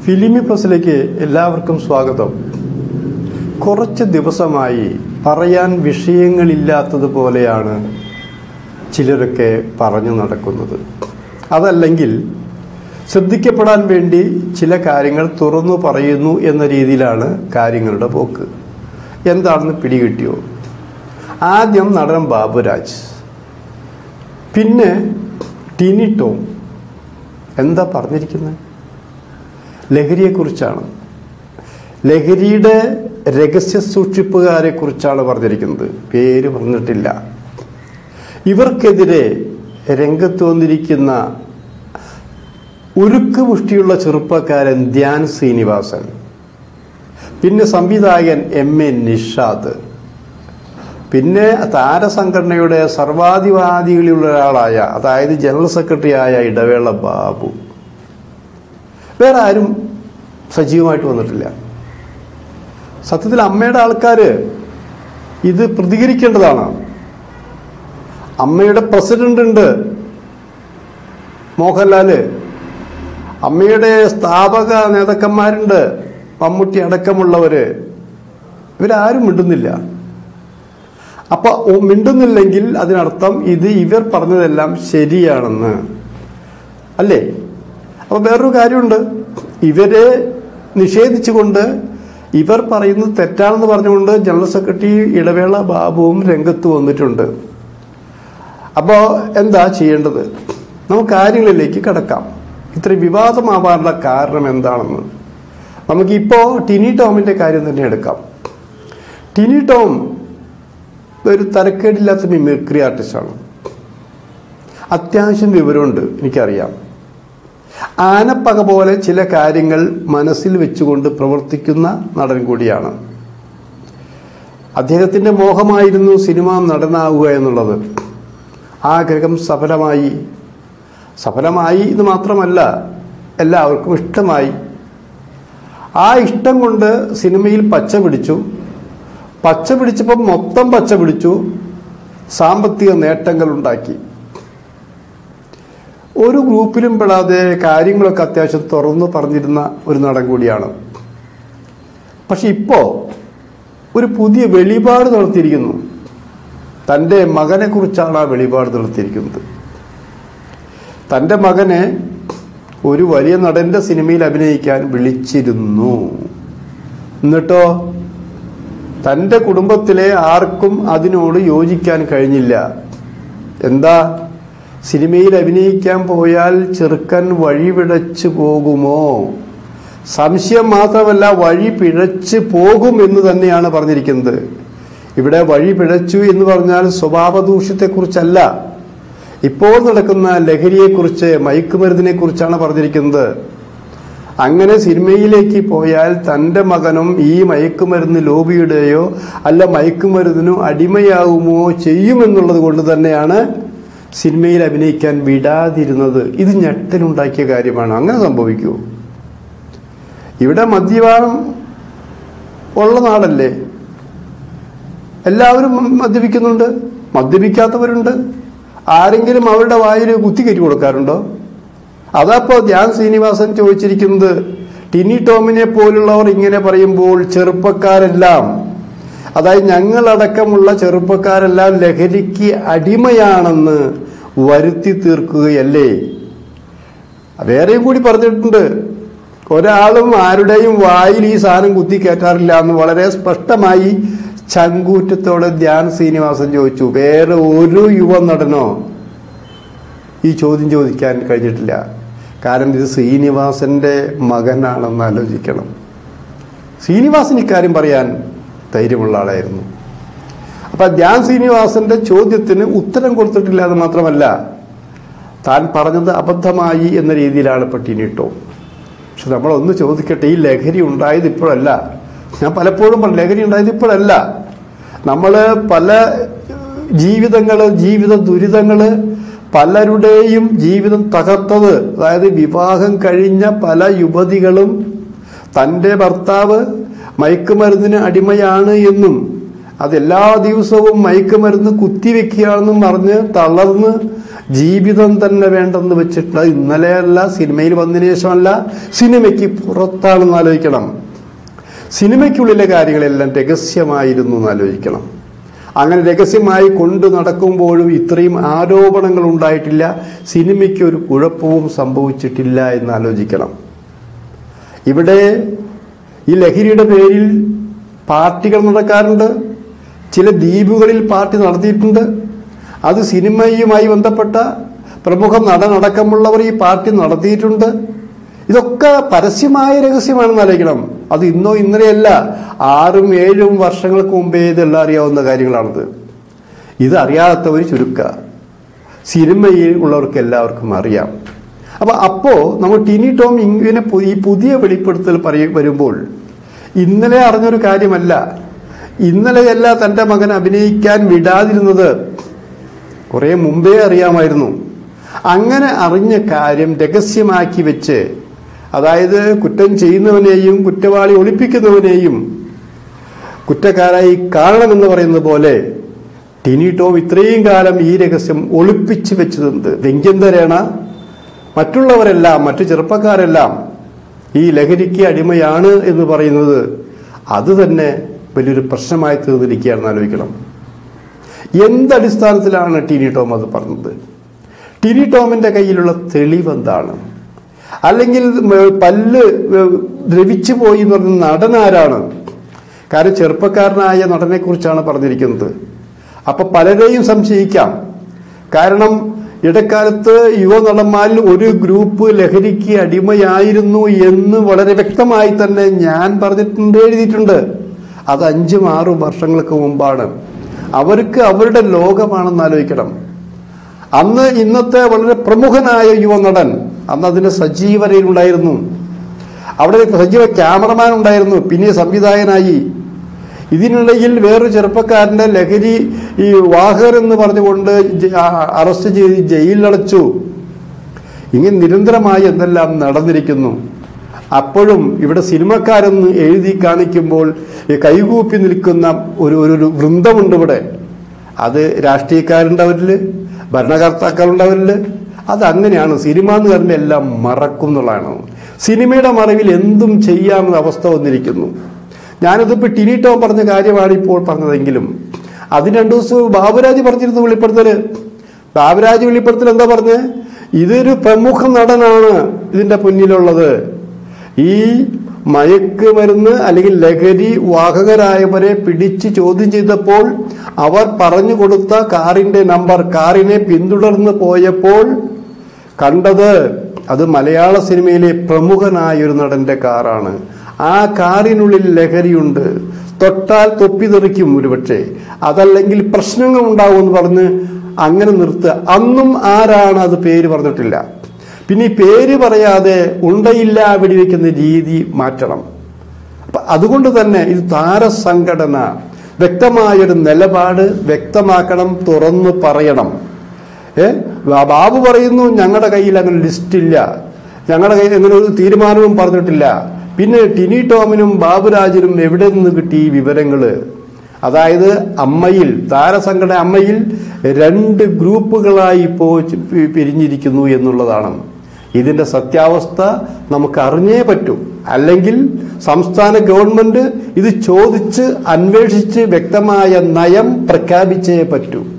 ഫിലിമി പ്ലസിലേക്ക് എല്ലാവർക്കും സ്വാഗതം കുറച്ച് ദിവസമായി പറയാൻ വിഷയങ്ങളില്ലാത്തതുപോലെയാണ് ചിലരൊക്കെ പറഞ്ഞു നടക്കുന്നത് അതല്ലെങ്കിൽ ശ്രദ്ധിക്കപ്പെടാൻ വേണ്ടി ചില കാര്യങ്ങൾ തുറന്നു പറയുന്നു എന്ന രീതിയിലാണ് കാര്യങ്ങളുടെ പോക്ക് എന്താണെന്ന് പിടികിട്ടിയോ ആദ്യം നടൻ ബാബുരാജ് പിന്നെ ടിനി ടോം എന്താ പറഞ്ഞിരിക്കുന്നത് ലഹരിയെക്കുറിച്ചാണ് ലഹരിയുടെ രഹസ്യ സൂക്ഷിപ്പുകാരെ കുറിച്ചാണ് പറഞ്ഞിരിക്കുന്നത് പേര് പറഞ്ഞിട്ടില്ല ഇവർക്കെതിരെ രംഗത്ത് വന്നിരിക്കുന്ന ഉരുക്ക് മുഷ്ടിയുള്ള ചെറുപ്പക്കാരൻ ധ്യാൻ ശ്രീനിവാസൻ പിന്നെ സംവിധായകൻ എം എ നിഷാദ് പിന്നെ താരസംഘടനയുടെ സർവാധിവാദികളിലുള്ള ഒരാളായ അതായത് ജനറൽ സെക്രട്ടറി ആയ ഇടവേള ബാബു വേറെ ആരും സജീവമായിട്ട് വന്നിട്ടില്ല സത്യത്തിൽ അമ്മയുടെ ആൾക്കാർ ഇത് പ്രതികരിക്കേണ്ടതാണ് അമ്മയുടെ പ്രസിഡന്റ് ഉണ്ട് മോഹൻലാല് അമ്മയുടെ സ്ഥാപക നേതാക്കന്മാരുണ്ട് മമ്മൂട്ടി അടക്കമുള്ളവര് ഇവരാരും മിണ്ടുന്നില്ല അപ്പൊ ഓ- മിണ്ടുന്നില്ലെങ്കിൽ അതിനർത്ഥം ഇത് ഇവർ പറഞ്ഞതെല്ലാം ശരിയാണെന്ന് അല്ലേ അപ്പൊ വേറൊരു കാര്യമുണ്ട് ഇവരെ നിഷേധിച്ചുകൊണ്ട് ഇവർ പറയുന്നത് തെറ്റാണെന്ന് പറഞ്ഞുകൊണ്ട് ജനറൽ സെക്രട്ടറി ഇടവേള ബാബുവും രംഗത്ത് വന്നിട്ടുണ്ട് അപ്പോൾ എന്താ ചെയ്യേണ്ടത് നമുക്ക് കാര്യങ്ങളിലേക്ക് കടക്കാം ഇത്ര വിവാദമാവാനുള്ള കാരണം എന്താണെന്ന് നമുക്കിപ്പോൾ ടിനി ടോമിന്റെ കാര്യം തന്നെ എടുക്കാം ടിനി ടോം ഒരു തരക്കേടില്ലാത്ത മിമിക്രി ആർട്ടിസ്റ്റാണ് അത്യാവശ്യം വിവരമുണ്ട് എനിക്കറിയാം ആനപ്പക പോലെ ചില കാര്യങ്ങൾ മനസ്സിൽ വെച്ചുകൊണ്ട് പ്രവർത്തിക്കുന്ന നടൻ കൂടിയാണ് അദ്ദേഹത്തിന്റെ മോഹമായിരുന്നു സിനിമ നടനാവുക എന്നുള്ളത് ആഗ്രഹം സഫലമായി സഫലമായി എന്ന് മാത്രമല്ല എല്ലാവർക്കും ഇഷ്ടമായി ആ ഇഷ്ടം കൊണ്ട് സിനിമയിൽ പച്ച പിടിച്ചു പച്ച പിടിച്ചപ്പോൾ മൊത്തം പച്ച പിടിച്ചു സാമ്പത്തിക നേട്ടങ്ങൾ ഉണ്ടാക്കി ഒരു ഗ്രൂപ്പിലും പെടാതെ കാര്യങ്ങളൊക്കെ അത്യാവശ്യം തുറന്നു പറഞ്ഞിരുന്ന ഒരു നടൻ കൂടിയാണ് പക്ഷെ ഇപ്പോ ഒരു പുതിയ വെളിപാട് നടത്തിയിരിക്കുന്നു തൻ്റെ മകനെ കുറിച്ചാണ് ആ വെളിപാട് നടത്തിയിരിക്കുന്നത് തൻ്റെ മകനെ ഒരു വലിയ നടന്റെ സിനിമയിൽ അഭിനയിക്കാൻ വിളിച്ചിരുന്നു എന്നിട്ടോ തൻ്റെ കുടുംബത്തിലെ ആർക്കും അതിനോട് യോജിക്കാൻ കഴിഞ്ഞില്ല എന്താ സിനിമയിൽ അഭിനയിക്കാൻ പോയാൽ ചെറുക്കൻ വഴി പിഴച്ചു പോകുമോ സംശയം മാത്രമല്ല വഴി പിഴച്ച് പോകും എന്ന് തന്നെയാണ് പറഞ്ഞിരിക്കുന്നത് ഇവിടെ വഴി പിഴച്ചു എന്ന് പറഞ്ഞാൽ സ്വഭാവദൂഷ്യത്തെക്കുറിച്ചല്ല ഇപ്പോൾ നടക്കുന്ന ലഹരിയെക്കുറിച്ച് മയക്കുമരുന്നിനെ കുറിച്ചാണ് പറഞ്ഞിരിക്കുന്നത് അങ്ങനെ സിനിമയിലേക്ക് പോയാൽ തൻ്റെ മകനും ഈ മയക്കുമരുന്ന് ലോബിയുടെയോ അല്ല മയക്കുമരുന്നിനോ അടിമയാകുമോ ചെയ്യുമെന്നുള്ളത് കൊണ്ട് തന്നെയാണ് സിനിമയിൽ അഭിനയിക്കാൻ വിടാതിരുന്നത് ഇത് ഞെട്ടലുണ്ടാക്കിയ കാര്യമാണ് അങ്ങനെ സംഭവിക്കൂ ഇവിടെ മദ്യപാനം ഉള്ള നാടല്ലേ എല്ലാവരും മദ്യപിക്കുന്നുണ്ട് മദ്യപിക്കാത്തവരുണ്ട് ആരെങ്കിലും അവരുടെ വായിൽ കുത്തിക്കയറ്റി കൊടുക്കാറുണ്ടോ അതപ്പോ ധ്യാൻ ശ്രീനിവാസൻ ചോദിച്ചിരിക്കുന്നത് ടിനി ടോമിനെ പോലുള്ളവർ ഇങ്ങനെ പറയുമ്പോൾ ചെറുപ്പക്കാരെല്ലാം അതായത് ഞങ്ങളടക്കമുള്ള ചെറുപ്പക്കാരെല്ലാം ലഹരിക്ക് അടിമയാണെന്ന് വരുത്തി തീർക്കുകയല്ലേ വേറെയും കൂടി പറഞ്ഞിട്ടുണ്ട് ഒരാളും ആരുടെയും വായിൽ ഈ സാധനം കുത്തി കയറ്റാറില്ല എന്ന് വളരെ സ്പഷ്ടമായി ചങ്കൂറ്റത്തോടെ ധ്യാൻ ശ്രീനിവാസൻ ചോദിച്ചു വേറെ ഒരു യുവ നടനോ ഈ ചോദ്യം ചോദിക്കാൻ കഴിഞ്ഞിട്ടില്ല കാരണം ഇത് ശ്രീനിവാസന്റെ മകനാണെന്ന് ആലോചിക്കണം ശ്രീനിവാസൻ ഇക്കാര്യം പറയാൻ ധൈര്യമുള്ള ആളായിരുന്നു അപ്പൊ ധ്യാൻ ശ്രീനിവാസന്റെ ചോദ്യത്തിന് ഉത്തരം കൊടുത്തിട്ടില്ല എന്ന് മാത്രമല്ല താൻ പറഞ്ഞത് അബദ്ധമായി എന്ന രീതിയിലാണ് ഇപ്പൊ ടീനിട്ടോ പക്ഷെ നമ്മളൊന്ന് ചോദിക്കട്ടെ ഈ ലഹരി ഉണ്ടായത് ഇപ്പോഴല്ല ഞാൻ പലപ്പോഴും പറഞ്ഞു ലഹരി ഉണ്ടായത് ഇപ്പോഴല്ല നമ്മൾ പല ജീവിതങ്ങള് ജീവിത ദുരിതങ്ങള് പലരുടെയും ജീവിതം തകർത്തത് അതായത് വിവാഹം കഴിഞ്ഞ പല യുവതികളും തൻ്റെ ഭർത്താവ് മയക്കുമരുന്നിന് അടിമയാണ് എന്നും അത് എല്ലാ ദിവസവും മയക്കുമരുന്ന് കുത്തിവെക്കുകയാണെന്നും പറഞ്ഞ് തളർന്ന് ജീവിതം തന്നെ വേണ്ടെന്ന് വെച്ചിട്ട് ഇന്നലെയല്ല സിനിമയിൽ വന്നതിന് ശേഷമല്ല സിനിമയ്ക്ക് പുറത്താണെന്ന് ആലോചിക്കണം സിനിമയ്ക്കുള്ളിലെ കാര്യങ്ങളെല്ലാം രഹസ്യമായിരുന്നു എന്ന് ആലോചിക്കണം അങ്ങനെ രഹസ്യമായി കൊണ്ടു നടക്കുമ്പോഴും ഇത്രയും ആരോപണങ്ങൾ ഉണ്ടായിട്ടില്ല സിനിമയ്ക്ക് ഒരു കുഴപ്പവും സംഭവിച്ചിട്ടില്ല എന്ന് ആലോചിക്കണം ഇവിടെ ഈ ലഹരിയുടെ പേരിൽ പാർട്ടികൾ നടക്കാറുണ്ട് ചില ദ്വീപുകളിൽ പാർട്ടി നടത്തിയിട്ടുണ്ട് അത് സിനിമയുമായി ബന്ധപ്പെട്ട പ്രമുഖ നടനടക്കമുള്ളവർ ഈ പാർട്ടി നടത്തിയിട്ടുണ്ട് ഇതൊക്കെ പരസ്യമായ രഹസ്യമാണെന്ന് ആലോചിക്കണം അത് ഇന്നോ ഇന്നലെയല്ല ആറും ഏഴും വർഷങ്ങൾക്ക് മുമ്പേ ഇതെല്ലാം അറിയാവുന്ന കാര്യങ്ങളാണിത് ഇത് അറിയാത്തവർ ചുരുക്ക സിനിമയിൽ ഉള്ളവർക്ക് എല്ലാവർക്കും അറിയാം അപ്പൊ അപ്പോ നമ്മൾ ടിനി ടോം ഇങ്ങനെ പു- ഈ പുതിയ വെളിപ്പെടുത്തൽ പറയ വരുമ്പോൾ ഇന്നലെ അറിഞ്ഞൊരു കാര്യമല്ല ഇന്നലെയല്ല തന്റെ മകൻ അഭിനയിക്കാൻ വിടാതിരുന്നത് കുറെ മുമ്പേ അറിയാമായിരുന്നു അങ്ങനെ അറിഞ്ഞ കാര്യം രഹസ്യമാക്കി വെച്ച് അതായത് കുറ്റം ചെയ്യുന്നവനെയും കുറ്റവാളി ഒളിപ്പിക്കുന്നവനെയും കുറ്റക്കാരായി കാണണമെന്ന് പറയുന്നത് പോലെ ടിനി ടോം ഇത്രയും കാലം ഈ രഹസ്യം ഒളിപ്പിച്ചു വെച്ചതെന്ത് വെങ്കന്തരേണ മറ്റുള്ളവരെല്ലാം മറ്റു ചെറുപ്പക്കാരെല്ലാം ഈ ലഹരിക്ക് അടിമയാണ് എന്ന് പറയുന്നത് അത് തന്നെ വലിയൊരു പ്രശ്നമായി തീർന്നിരിക്കുകയാണെന്ന് ആലോചിക്കണം എന്തടിസ്ഥാനത്തിലാണ് ടിനി ടോം അത് പറഞ്ഞത് ടിനി ടോമിന്റെ കയ്യിലുള്ള തെളിവ് എന്താണ് അല്ലെങ്കിൽ മ- പല്ല് ഏഹ്, ദ്രവിച്ചു പോയി എന്ന് പറഞ്ഞ നടൻ ആരാണ് കാരണം ചെറുപ്പക്കാരനായ നടനെ കുറിച്ചാണ് പറഞ്ഞിരിക്കുന്നത് അപ്പൊ പലരെയും സംശയിക്കാം കാരണം ഇടക്കാലത്ത് യുവനടന്മാരിൽ ഒരു ഗ്രൂപ്പ് ലഹരിക്ക് അടിമയായിരുന്നു എന്ന് വളരെ വ്യക്തമായി തന്നെ ഞാൻ പറഞ്ഞിട്ടുണ്ട് എഴുതിയിട്ടുണ്ട് അത് അഞ്ചും ആറും വർഷങ്ങൾക്ക് മുമ്പാണ് അവർക്ക് അവരുടെ ലോകമാണെന്ന് ആലോചിക്കണം അന്ന് ഇന്നത്തെ വളരെ പ്രമുഖനായ യുവനടൻ അന്ന് അതിന്റെ സജീവതയിലുണ്ടായിരുന്നു അവിടെ സജീവ ക്യാമറമാൻ ഉണ്ടായിരുന്നു പിന്നെ സംവിധായകനായി ഇതിനിടയിൽ വേറൊരു ചെറുപ്പക്കാരന്റെ ലഹരി ഈ വാഹർ എന്ന് പറഞ്ഞുകൊണ്ട് ജ- ആ- അറസ്റ്റ് ചെയ്ത് ജയിലിലടച്ചു ഇങ്ങനെ നിരന്തരമായി എന്തെല്ലാം നടന്നിരിക്കുന്നു അപ്പോഴും ഇവിടെ സിനിമക്കാരെന്ന് എഴുതി കാണിക്കുമ്പോൾ ഈ കൈകൂപ്പി നിൽക്കുന്ന ഒരു ഒരു ഒരു വൃന്ദമുണ്ട് ഇവിടെ അത് രാഷ്ട്രീയക്കാരുണ്ട് അവരില് ഭരണകർത്താക്കളുണ്ട് അവരില് അത് അങ്ങനെയാണ് സിനിമ എന്ന് പറഞ്ഞ എല്ലാം മറക്കും എന്നുള്ളതാണ് സിനിമയുടെ മറവിൽ എന്തും ചെയ്യാമെന്ന അവസ്ഥ വന്നിരിക്കുന്നു ഞാനിതിപ്പോ ടിനി ടോം പറഞ്ഞ കാര്യമാണ് ഇപ്പോൾ പറഞ്ഞതെങ്കിലും അതിന് രണ്ടു ദിവസം ബാബുരാജ് പറഞ്ഞിരുന്നു വെളിപ്പെടുത്തല് ബാബുരാജ് വെളിപ്പെടുത്തൽ എന്താ പറഞ്ഞ് ഇതൊരു പ്രമുഖ നടനാണ് ഇതിന്റെ പിന്നിലുള്ളത് ഈ മയക്ക് മരുന്ന് അല്ലെങ്കിൽ ലഹരി വാഹകരായവരെ പിടിച്ച് ചോദ്യം ചെയ്തപ്പോൾ അവർ പറഞ്ഞു കൊടുത്ത കാറിന്റെ നമ്പർ കാറിനെ പിന്തുടർന്ന് പോയപ്പോൾ കണ്ടത് അത് മലയാള സിനിമയിലെ പ്രമുഖനായ ഒരു നടന്റെ കാറാണ് ആ കാറിനുള്ളിൽ ലഹരിയുണ്ട് തൊട്ടാൽ തൊപ്പി തെറിക്കും ഒരുപക്ഷെ അതല്ലെങ്കിൽ പ്രശ്നങ്ങൾ ഉണ്ടാവും എന്ന് പറഞ്ഞ് അങ്ങനെ നിർത്തുക അന്നും ആരാണ് അത് പേര് പറഞ്ഞിട്ടില്ല പിന്നെ ഈ പേര് പറയാതെ ഉണ്ടയില്ല വെടിവെക്കുന്ന രീതി മാറ്റണം അപ്പൊ അതുകൊണ്ട് തന്നെ ഇത് താരസംഘടന വ്യക്തമായൊരു നിലപാട് വ്യക്തമാക്കണം തുറന്നു പറയണം ഏ ബാ- ബാബു പറയുന്നു ഞങ്ങളുടെ കയ്യിൽ അങ്ങനെ ലിസ്റ്റ് ഇല്ല ഞങ്ങളുടെ കയ്യിൽ അങ്ങനെ ഒരു തീരുമാനവും പറഞ്ഞിട്ടില്ല പിന്നെ ടിനി ടോമിനും ബാബുരാജിനും എവിടെ നിന്ന് കിട്ടി ഈ വിവരങ്ങള് അതായത് അമ്മയിൽ താരസംഘടന അമ്മയിൽ രണ്ട് ഗ്രൂപ്പുകളായി ഇപ്പോൾ ചി- പി- പിരിഞ്ഞിരിക്കുന്നു എന്നുള്ളതാണ് ഇതിന്റെ സത്യാവസ്ഥ നമുക്ക് അറിഞ്ഞേ പറ്റൂ അല്ലെങ്കിൽ സംസ്ഥാന ഗവൺമെന്റ് ഇത് ചോദിച്ച് അന്വേഷിച്ച് വ്യക്തമായ നയം പ്രഖ്യാപിച്ചേ പറ്റൂ